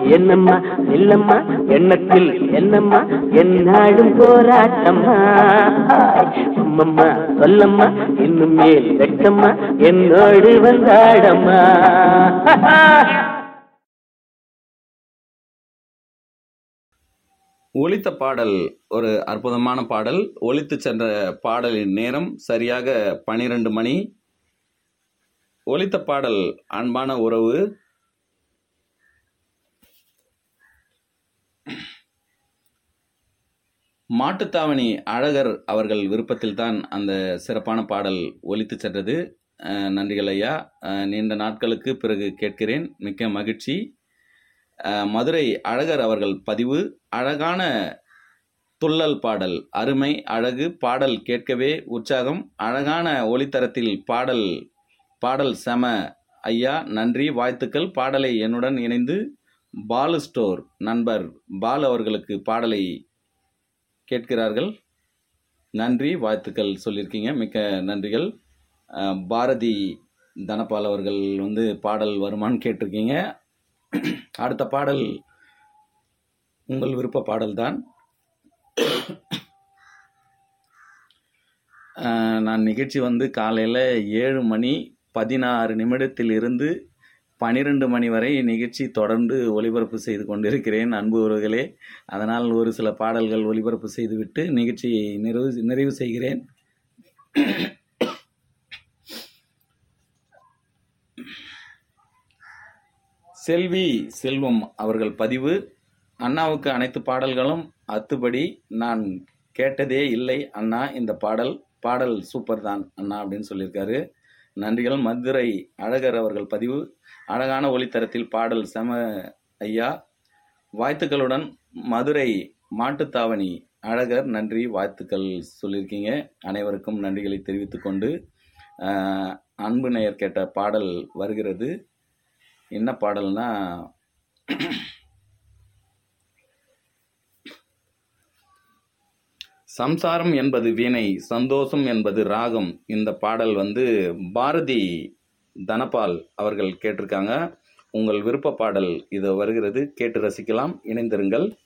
என்னம்மா இல்லம்மா எண்ணத்தில் என்னம்மா என்னாடும் போராட்டம்மா அம்மம்மா சொல்லம்மா இன்னும் மேல் வெட்டம்மா என்னோடு வந்தாடம்மா ஒலித்த பாடல் ஒரு அற்புதமான பாடல் ஒலித்து சென்ற பாடலின் நேரம் சரியாக பனிரெண்டு மணி ஒலித்த பாடல் அன்பான உறவு மாட்டுத்தாவணி அழகர் அவர்கள் விருப்பத்தில்தான் அந்த சிறப்பான பாடல் ஒலித்து சென்றது அஹ், நன்றிகள் ஐயா அஹ், நீண்ட நாட்களுக்கு பிறகு கேட்கிறேன் மிக்க மகிழ்ச்சி அஹ், மதுரை அழகர் அவர்கள் பதிவு அழகான துள்ளல் பாடல் அருமை அழகு பாடல் கேட்கவே உற்சாகம் அழகான ஒளித்தரத்தில் பாடல் பாடல் செம ஐயா நன்றி வாழ்த்துக்கள் பாடலை என்னுடன் இணைந்து பாலு ஸ்டோர் நண்பர் பால் அவர்களுக்கு பாடலை கேட்கிறார்கள் நன்றி வாழ்த்துக்கள் சொல்லியிருக்கீங்க மிக்க நன்றிகள் அஹ், பாரதி தனபால் அவர்கள் வந்து பாடல் வருமான்னு கேட்டிருக்கீங்க அடுத்த பாடல் உங்கள் விருப்ப பாடல்தான் அஹ், நான் நிகழ்ச்சி வந்து காலையில் ஏழு மணி பதினாறு நிமிடத்தில் இருந்து பனிரெண்டு மணி வரை நிகழ்ச்சி தொடர்ந்து ஒளிபரப்பு செய்து கொண்டிருக்கிறேன் அன்பு உறவுகளே அதனால் ஒரு சில பாடல்கள் ஒளிபரப்பு செய்துவிட்டு நிகழ்ச்சியை நிறைவு நிறைவு செய்கிறேன் செல்வி செல்வம் அவர்கள் பதிவு அண்ணாவுக்கு அனைத்து பாடல்களும் அத்துபடி நான் கேட்டதே இல்லை அண்ணா இந்த பாடல் பாடல் சூப்பர் தான் அண்ணா அப்படின்னு சொல்லியிருக்காரு நன்றிகள் மதுரை அழகர் அவர்கள் பதிவு அழகான ஒளித்தரத்தில் பாடல் செம ஐயா வாழ்த்துக்களுடன் மதுரை மாட்டுத்தாவணி அழகர் நன்றி வாழ்த்துக்கள் சொல்லியிருக்கீங்க அனைவருக்கும் நன்றிகளை தெரிவித்துக் கொண்டு ஆஹ், அன்பு நேயர் கேட்ட பாடல் வருகிறது என்ன பாடல்னா சம்சாரம் என்பது வீணை சந்தோஷம் என்பது ராகம் இந்த பாடல் வந்து பாரதி தனபால் அவர்கள் கேட்டிருக்காங்க உங்கள் விருப்ப பாடல் இது வருகிறது கேட்டு ரசிக்கலாம் இணைந்திருங்கள்